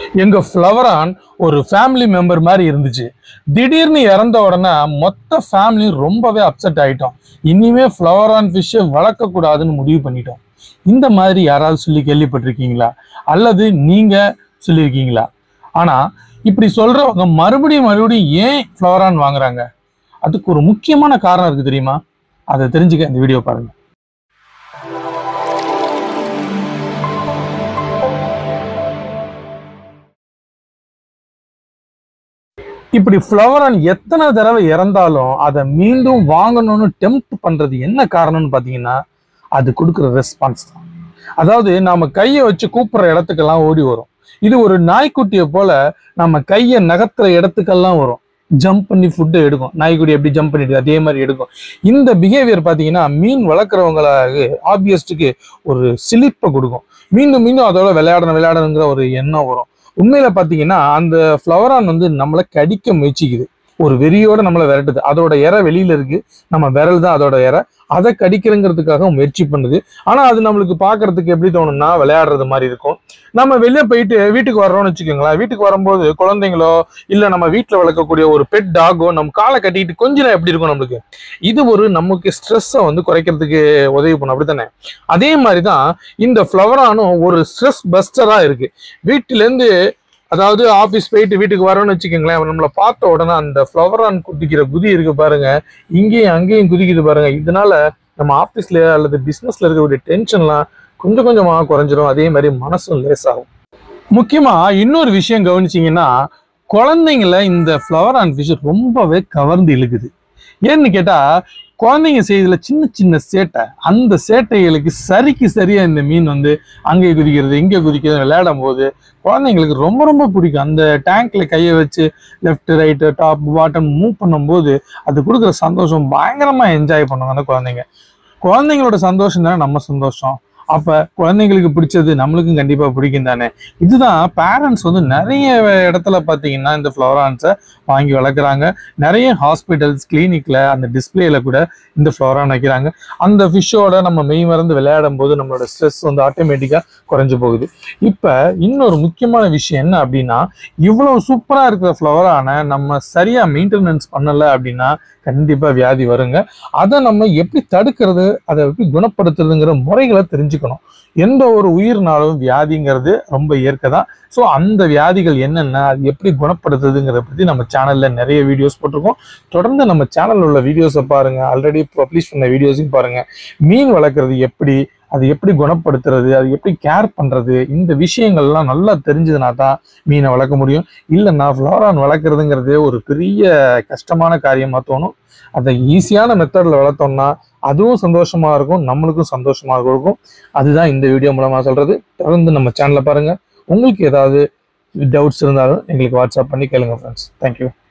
எங்க ஃப்ளவரான் ஒரு family member மாதிரி இருந்துச்சு திடீர்னு இறந்த உடனே மொத்த ஃபேமிலி ரொம்பவே அப்செட் ஆயிட்டோம் இனிமே ஃப்ளவரான் ஃபிஷ்ஷை வளர்க்கக்கூடாதுன்னு முடிவு பண்ணிட்டோம் இந்த மாதிரி யாராவது சொல்லி கேள்விப்பட்டிருக்கீங்களா அல்லது நீங்க சொல்லியிருக்கீங்களா ஆனா இப்படி சொல்றவங்க மறுபடியும் மறுபடியும் ஏன் ஃப்ளவரான் வாங்குறாங்க அதுக்கு ஒரு முக்கியமான காரணம் இருக்கு தெரியுமா அதை தெரிஞ்சுக்க இந்த வீடியோ பாருங்க இப்படி ஃப்ளவரான் எத்தனை தடவை இறந்தாலும் அதை மீண்டும் வாங்கணும்னு டெம்ப்ட் பண்றது என்ன காரணம்னு பார்த்தீங்கன்னா அது கொடுக்குற ரெஸ்பான்ஸ் தான் அதாவது நாம கையை வச்சு கூப்பிடுற இடத்துக்கெல்லாம் ஓடி வரும் இது ஒரு நாய்க்குட்டியை போல நம்ம கையை நகர்த்துற இடத்துக்கெல்லாம் வரும் ஜம்ப் பண்ணி ஃபுட்டை எடுக்கும் நாய்க்குட்டி எப்படி ஜம்ப் பண்ணிட்டு அதே மாதிரி எடுக்கும் இந்த பிஹேவியர் பார்த்தீங்கன்னா மீன் வளர்க்குறவங்களுக்கு ஆப்வியஸ்ட்டுக்கு ஒரு சிலிப்பை கொடுக்கும் மீண்டும் மீண்டும் அதோட விளையாடணும் விளையாடணுங்கிற ஒரு எண்ணம் வரும் உண்மையில பாத்தீங்கன்னா அந்த ஃப்ளவரான் வந்து நம்மளை கடிக்க முயற்சிக்குது ஒரு வெறியோட நம்மளை விரட்டுது அதோட இறை வெளியில இருக்கு நம்ம விரல் தான் அதோட இறை அதை கடிக்கிறங்கிறதுக்காக முயற்சி பண்ணுது ஆனா அது நம்மளுக்கு பார்க்கிறதுக்கு எப்படி தோணும்னா விளையாடுறது மாதிரி இருக்கும் நம்ம வெளியே போயிட்டு வீட்டுக்கு வர்றோம்னு வச்சுக்கோங்களேன் வீட்டுக்கு வரும்போது குழந்தைங்களோ இல்ல நம்ம வீட்டில் வளர்க்கக்கூடிய ஒரு பெட் டாகோ நம்ம காலை கட்டிட்டு கொஞ்ச நேரம் எப்படி இருக்கும் நம்மளுக்கு இது ஒரு நமக்கு ஸ்ட்ரெஸ்ஸை வந்து குறைக்கிறதுக்கு உதவி பண்ணும் அப்படித்தானே அதே மாதிரி தான் இந்த ஃப்ளவரானும் ஒரு ஸ்ட்ரெஸ் பஸ்டரா இருக்கு வீட்டுல இருந்து அதாவது ஆபீஸ் போயிட்டு வீட்டுக்கு வரோம்னு வச்சுக்கோங்களேன் நம்மளை பார்த்த உடனே அந்த ஃப்ளவரான் குதிக்கிற குதி இருக்கு பாருங்க இங்கேயும் அங்கேயும் குதிக்குது பாருங்க இதனால நம்ம ஆபீஸ்ல அல்லது பிசினஸ்ல இருக்கக்கூடிய டென்ஷன்லாம் கொஞ்சம் கொஞ்சமா குறைஞ்சிரும் அதே மாதிரி மனசும் லேசாகும் முக்கியமா இன்னொரு விஷயம் கவனிச்சீங்கன்னா குழந்தைங்கள இந்த ஃப்ளவரான் ஃபிஷ் ரொம்பவே கவர்ந்து இழுக்குது ஏன்னு கேட்டா குழந்தைங்க செய்யறதுல சின்ன சின்ன சேட்டை அந்த சேட்டைகளுக்கு சரிக்கு சரியா இந்த மீன் வந்து அங்கே குதிக்கிறது இங்கே குதிக்கிறது விளையாடும் போது குழந்தைங்களுக்கு ரொம்ப ரொம்ப பிடிக்கும் அந்த டேங்க்ல கையை வச்சு left right top bottom move பண்ணும்போது அது கொடுக்குற சந்தோஷம் பயங்கரமா என்ஜாய் பண்ணுவாங்க அந்த குழந்தைங்க குழந்தைங்களோட சந்தோஷம் தானே நம்ம சந்தோஷம் அப்ப குழந்தைங்களுக்கு பிடிச்சது நம்மளுக்கும் கண்டிப்பா பிடிக்கும் தானே இதுதான் பேரண்ட்ஸ் வந்து நிறைய இடத்துல பாத்தீங்கன்னா இந்த ஃப்ளவரான்ஸை வாங்கி வளர்க்குறாங்க நிறைய ஹாஸ்பிட்டல்ஸ் கிளினிக்ல அந்த டிஸ்பிளேல கூட இந்த ஃப்ளவரான் வைக்கிறாங்க அந்த ஃபிஷ்ஷோட நம்ம மெய் மறந்து விளையாடும் போது நம்மளோட ஸ்ட்ரெஸ் வந்து ஆட்டோமேட்டிக்கா குறைஞ்சு போகுது இப்ப இன்னொரு முக்கியமான விஷயம் என்ன அப்படின்னா இவ்வளவு சூப்பரா இருக்கிற ஃப்ளவரான நம்ம சரியா மெயின்டெனன்ஸ் பண்ணல அப்படின்னா கண்டிப்பா வியாதி வருங்க அதை நம்ம எப்படி தடுக்கிறது அதை எப்படி குணப்படுத்துறதுங்கிற முறைகளை தெரிஞ்சுக்கணும் எந்த ஒரு உயிர்னாலும் வியாதிங்கிறது ரொம்ப இயற்கை தான் ஸோ அந்த வியாதிகள் என்னென்ன அது எப்படி குணப்படுத்துறதுங்கிறத பற்றி நம்ம சேனல்ல நிறைய வீடியோஸ் போட்டிருக்கோம் தொடர்ந்து நம்ம சேனல்ல உள்ள வீடியோஸை பாருங்க ஆல்ரெடி பப்ளிஷ் பண்ண வீடியோஸையும் பாருங்க மீன் வளர்க்குறது எப்படி அது எப்படி குணப்படுத்துறது அது எப்படி கேர் பண்றது இந்த விஷயங்கள்லாம் நல்லா தெரிஞ்சதுனா தான் மீனை வளர்க்க முடியும் இல்லைன்னா ஃப்ளோரான் வளர்க்குறதுங்கிறதே ஒரு பெரிய கஷ்டமான காரியமா தோணும் அதை ஈஸியான மெத்தடில் வளர்த்தோம்னா அதுவும் சந்தோஷமா இருக்கும் நம்மளுக்கும் சந்தோஷமா இருக்கும் அதுதான் இந்த வீடியோ மூலமா சொல்றது தொடர்ந்து நம்ம சேனலை பாருங்க உங்களுக்கு ஏதாவது டவுட்ஸ் இருந்தாலும் எங்களுக்கு வாட்ஸ்அப் பண்ணி கேளுங்க ஃப்ரெண்ட்ஸ் தேங்க்யூ